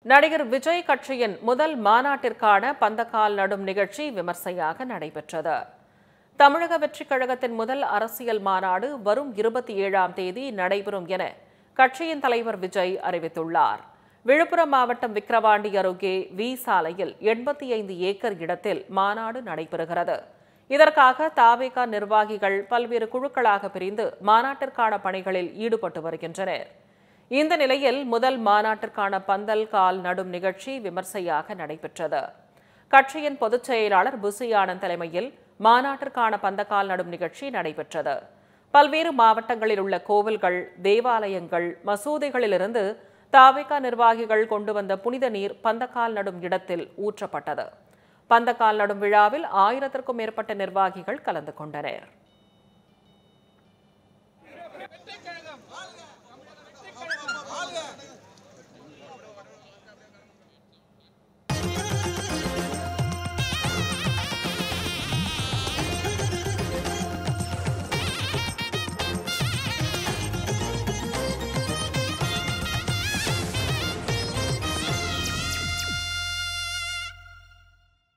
நடிகர் விஜய் கட்சியின் முதல் மாநாட்டிற்கான பந்தக்கால் நடும் நிகழ்ச்சி விமர்சையாக நடைபெற்றது தமிழக வெற்றிக் கழகத்தின் முதல் அரசியல் மாநாடு வரும் இருபத்தி ஏழாம் தேதி நடைபெறும் என கட்சியின் தலைவர் விஜய் அறிவித்துள்ளார் விழுப்புரம் மாவட்டம் விக்கிரவாண்டி அருகே வி சாலையில் எண்பத்தி ஐந்து ஏக்கர் இடத்தில் மாநாடு நடைபெறுகிறது இதற்காக தாவேகா நிர்வாகிகள் பல்வேறு குழுக்களாக பிரிந்து மாநாட்டிற்கான பணிகளில் ஈடுபட்டு வருகின்றனர் இந்த நிலையில் முதல் மாநாட்டிற்கான பந்தல் கால் நடும் நிகழ்ச்சி விமர்சையாக நடைபெற்றது கட்சியின் பொதுச் செயலாளர் புசி ஆனந்த் தலைமையில் மாநாட்டிற்கான பந்தக்கால் நடும் நிகழ்ச்சி நடைபெற்றது பல்வேறு மாவட்டங்களில் உள்ள கோவில்கள் தேவாலயங்கள் மசூதிகளிலிருந்து தாவேகா நிர்வாகிகள் கொண்டு வந்த புனித நீர் பந்தக்கால் நடும் இடத்தில் ஊற்றப்பட்டது பந்தக்கால் நடும் விழாவில் ஆயிரத்திற்கும் மேற்பட்ட நிர்வாகிகள் கலந்து கொண்டனர்